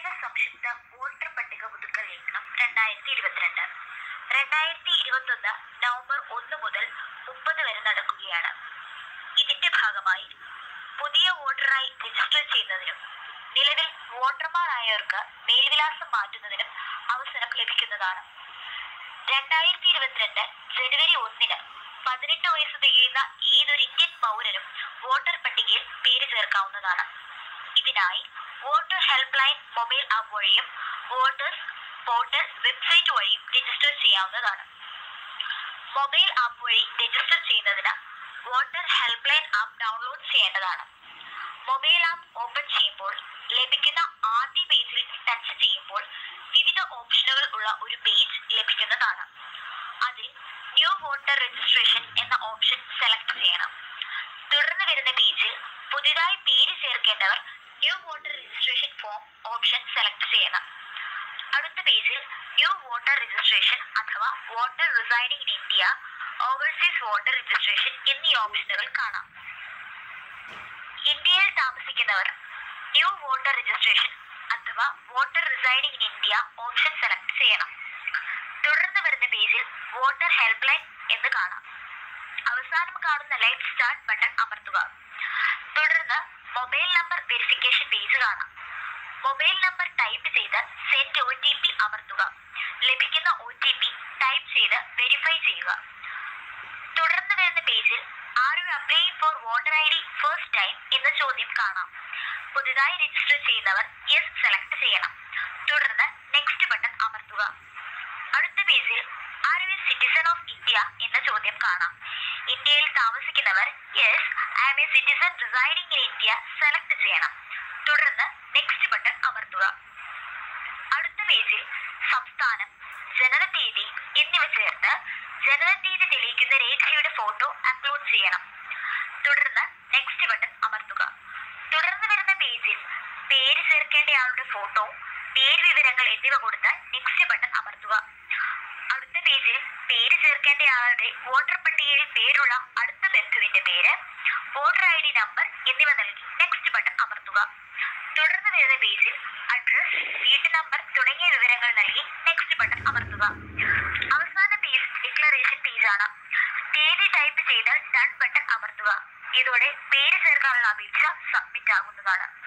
പ്രത്യേക സംക്ഷിപ്ത വോട്ടർ പട്ടിക പുതുക്കൽ ലേഖനം രണ്ടായിരത്തി ഇരുപത്തിരണ്ട് രണ്ടായിരത്തി ഇരുപത്തൊന്ന് നവംബർ ഒന്ന് മുതൽ മുപ്പത് വരെ നടക്കുകയാണ് ഇതിന്റെ ഭാഗമായി പുതിയ വോട്ടറായി രജിസ്റ്റർ ചെയ്യുന്നതിനും നിലവിൽ വോട്ടർമാരായവർക്ക് മേൽവിലാസം മാറ്റുന്നതിനും അവസരം ലഭിക്കുന്നതാണ് രണ്ടായിരത്തി ഇരുപത്തിരണ്ട് ജനുവരി ഒന്നിന് പതിനെട്ട് വയസ്സ് തികയുന്ന ഏതൊരു ഇന്ത്യൻ പൗരനും വോട്ടർ പട്ടികയിൽ പേര് ചേർക്കാവുന്നതാണ് ഇതിനായി voter help line mobile app വഴിയും വോട്ടേഴ്സ് പോർട്ടൽ വെബ്സൈറ്റ് വഴിയും രജിസ്റ്റർ ചെയ്യാവുന്നതാണ് മൊബൈൽ ആപ്പ് വഴി രജിസ്റ്റർ ചെയ്യുന്നതിന് voter help line app download ചെയ്യേണ്ടതാണ് മൊബൈൽ ആപ്പ് ഓപ്പൺ ചെയ്യുമ്പോൾ ലഭിക്കുന്ന ആദ്യ പേജിൽ ടച്ച് ചെയ്യുമ്പോൾ വിവിധ ഓപ്ഷനുകൾ ഉള്ള ഒരു പേജ് ലഭിക്കുന്നതാണ് അതിൽ ന്യൂ വോട്ടർ രജിസ്ട്രേഷൻ എന്ന ഓപ്ഷൻ സെലക്ട് ചെയ്യണം തുടർന്ന് വരുന്ന പേജിൽ പുതിയതായി പേര് ചേർക്കേണ്ടവർ new voter registration form option select ചെയ്യണം അടുത്ത പേജിൽ ന്യൂ വോട്ടർ രജിസ്ട്രേഷൻ അഥവാ voter residing in India overseas voter registration എന്നീ ഓപ്ഷനുകൾ കാണാം ഇന്ത്യയിൽ താമസിക്കുന്നവർ ന്യൂ വോട്ടർ രജിസ്ട്രേഷൻ അഥവാ voter residing in India option select ചെയ്യണം തുടർന്ന് വരുന്ന പേജിൽ വോട്ടർ ഹെൽപ്പ് ലൈൻ എന്ന് കാണാം അവസാനം കാണുന്ന ലൈറ്റ് സ്റ്റാർട്ട് ബട്ടൺ അമർത്തുക തുടർന്ന് മൊബൈൽ നമ്പർ വെരിഫിക്കേഷൻ പേജ് കാണാം മൊബൈൽ നമ്പർ ടൈപ്പ് ചെയ്ത് സെൻഡ് ഒ ടി പി അമർത്തുക ലഭിക്കുന്ന ഒ ടി പി ടൈപ്പ് ചെയ്ത് വെരിഫൈ ചെയ്യുക തുടർന്ന് വരുന്ന പേജിൽ are you applying for voter I D first time എന്ന ചോദ്യം കാണാം പുതുതായി രജിസ്റ്റർ ചെയ്യുന്നവർ യെസ് സെലക്ട് ചെയ്യണം തുടർന്ന് നെക്സ്റ്റ് ബട്ടൺ അമർത്തുക അടുത്ത പേജിൽ are you citizen of India എന്ന ചോദ്യം കാണാം ഇന്ത്യയിൽ താമസിക്കുന്നവർ yes I am a citizen residing in India select ചെയ്യണം തുടർന്ന് നെക്സ്റ്റ് ബട്ടൺ അമർത്തുക അടുത്ത പേജിൽ സംസ്ഥാനം ജനനത്തീയതി എന്നിവ ചേർത്ത് ജനനത്തീയതി തെളിയിക്കുന്ന രേഖയുടെ ഫോട്ടോ അപ്ലോഡ് ചെയ്യണം തുടർന്ന് നെക്സ്റ്റ് ബട്ടൺ അമർത്തുക തുടർന്ന് വരുന്ന പേജിൽ പേര് ചേർക്കേണ്ടയാളുടെ ഫോട്ടോ പേര് വിവരങ്ങൾ എന്നിവ കൊടുത്ത് നെക്സ്റ്റ് ബട്ടൺ അമർത്തുക അടുത്ത പേജിൽ പേര് ചേർക്കേണ്ടയാളുടെ വോട്ടർ പട്ടികയിൽ പേരുള്ള അടുത്ത ബന്ധുവിന്റെ പേര് വോട്ടർ ഐ ഡി നമ്പർ എന്നിവ നൽകി നെക്സ്റ്റ് ബട്ടൺ അമർത്തുക തുടർന്ന് വരുന്ന പേജിൽ അഡ്രസ് വീട്ടു നമ്പർ തുടങ്ങിയ വിവരങ്ങൾ നൽകി നെക്സ്റ്റ് ബട്ടൺ അമർത്തുക അവസാന പേജ് ഡിക്ലറേഷൻ പേജാണ് തീയതി ടൈപ്പ് ചെയ്ത് ഡൺ ബട്ടൺ അമർത്തുക ഇതോടെ പേര് ചേർക്കാനുള്ള അപേക്ഷ സബ്മിറ്റ് ആകുന്നതാണ്